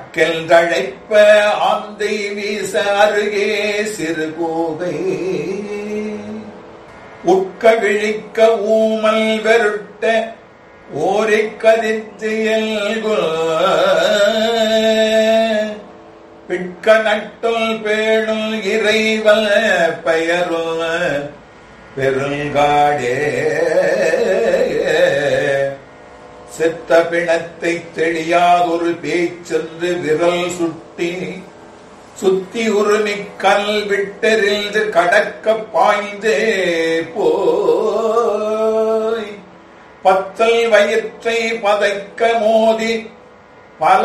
அக்கல் தழைப்ப ஆந்தை வீச அருகே சிறு கோவை உட்க விழிக்க ஊமல் வெருட்ட ஓரை கதித்து பிட்க நட்டுள் பேணுள் இறைவல் பெயருள் பெருங்காடே செத்த பிணத்தை தெளியாதொரு பேச்சென்று விரல் சுட்டி சுத்தி உருமி கல் விட்டெறிந்து கடக்க பாய்ந்தே போய் பத்தல் வயிற்றை பதைக்க மோதி பல